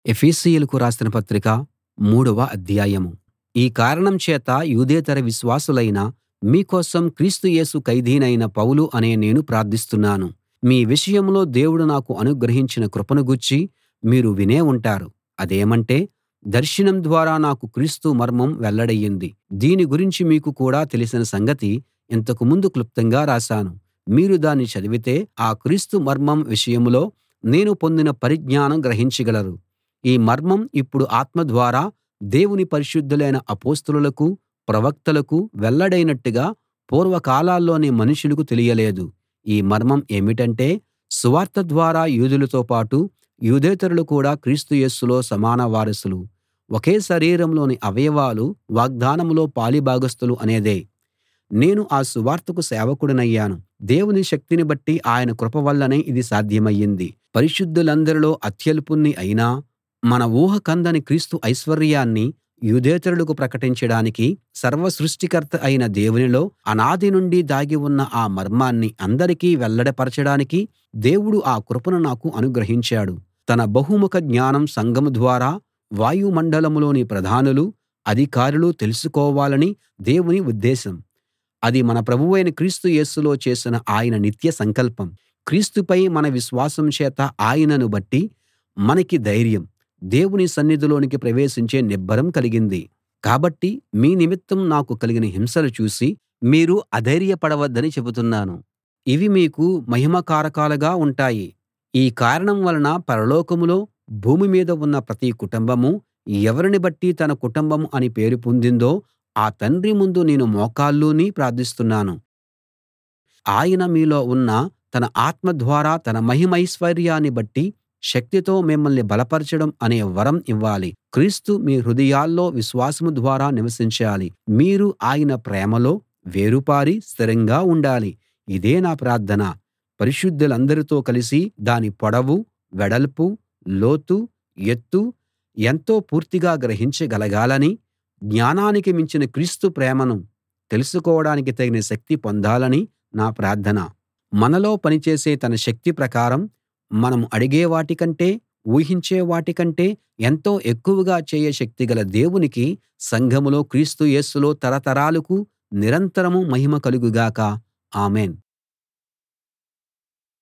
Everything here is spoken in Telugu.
ఎఫెసీయులకు రాసిన పత్రిక మూడవ అధ్యాయం ఈ కారణం చేత యూదేతర విశ్వాసులైన మీ కోసం క్రీస్తు యేసు ఖైదీనైన పౌలు అనే నేను ప్రార్థిస్తున్నాను మీ విషయంలో దేవుడు నాకు అనుగ్రహించిన కృపను గూర్చి మీరు వినే ఉంటారు అదేమంటే దర్శనం ద్వారా నాకు క్రీస్తు మర్మం వెల్లడయింది దీని గురించి మీకు కూడా తెలిసిన సంగతి ఇంతకు ముందు క్లుప్తంగా రాశాను మీరు దాన్ని చదివితే ఆ క్రీస్తు మర్మం విషయంలో నేను పొందిన పరిజ్ఞానం గ్రహించగలరు ఈ మర్మం ఇప్పుడు ఆత్మ ద్వారా దేవుని పరిశుద్ధులైన అపొస్తలులకు ప్రవక్తలకు వెల్లడైనట్టుగా పూర్వకాలాల్లోని మనుషులకు తెలియలేదు ఈ మర్మం ఏమిటంటే సువార్త ద్వారా యూదులతో పాటు యూదేతరులు కూడా క్రీస్తు యేసులో సమాన వారసులు ఒకే శరీరంలోని అవయవాలు వాగ్దానంలో పాలిభాగస్తులు అనేదే నేను ఆ సువార్తకు సేవకుడినయ్యాను దేవుని శక్తిని బట్టి ఆయన కృప వల్లనే ఇది సాధ్యమయ్యింది పరిశుద్ధులందరిలో అత్యల్పుణ్ణి అయినా మన ఊహ కందని క్రీస్తు ఐశ్వర్యాన్ని యూదేతరులకు ప్రకటించడానికి సర్వ సృష్టికర్త అయిన దేవునిలో అనాది నుండి దాగి ఉన్న ఆ మర్మాన్ని అందరికీ వెల్లడిపరచడానికి దేవుడు ఆ కృపను నాకు అనుగ్రహించాడు తన బహుముఖ జ్ఞానం సంఘం ద్వారా వాయుమండలంలోని ప్రధానులు అధికారులు తెలుసుకోవాలని దేవుని ఉద్దేశం అది మన ప్రభువైన క్రీస్తు యేసులో చేసిన ఆయన నిత్య సంకల్పం క్రీస్తుపై మన విశ్వాసం చేత ఆయనను బట్టి మనకి ధైర్యం దేవుని సన్నిధిలోనికి ప్రవేశించే నిబ్బరం కలిగింది కాబట్టి మీ నిమిత్తం నాకు కలిగిన హింసలు చూసి మీరు అధైర్యపడవద్దని చెబుతున్నాను ఇవి మీకు మహిమ కారకాలుగా ఉంటాయి ఈ కారణం వలన పరలోకంలో భూమి మీద ఉన్న ప్రతి కుటుంబమూ ఎవరిని బట్టి తన కుటుంబం అని పేరు పొందిందో ఆ తండ్రి ముందు నేను మోకాళ్ళూని ప్రార్థిస్తున్నాను ఆయన మీలో ఉన్న తన ఆత్మ ద్వారా తన మహిమైశ్వర్యాన్ని బట్టి శక్తితో మిమ్మల్ని బలపరచడం అనే వరం ఇవ్వాలి క్రీస్తు మీ హృదయాల్లో విశ్వాసం ద్వారా నివసించాలి మీరు ఆయన ప్రేమలో వేరుపారి స్థిరంగా ఉండాలి ఇదే నా ప్రార్థన పరిశుద్ధులందరితో కలిసి దాని పొడవు వెడల్పు లోతు ఎత్తు ఎంతో పూర్తిగా గ్రహించగలగాలని జ్ఞానానికి మించిన క్రీస్తు ప్రేమను తెలుసుకోవడానికి తగిన శక్తి పొందాలని నా ప్రార్థన మనలో పనిచేసే తన శక్తి ప్రకారం మనం అడిగే వాటికంటే ఊహించే వాటికంటే ఎంతో ఎక్కువగా చేయ శక్తిగల దేవునికి సంఘంలో క్రీస్తు యేసులో తరతరాలకు నిరంతరం మహిమ కలుగు గాక ఆమేన్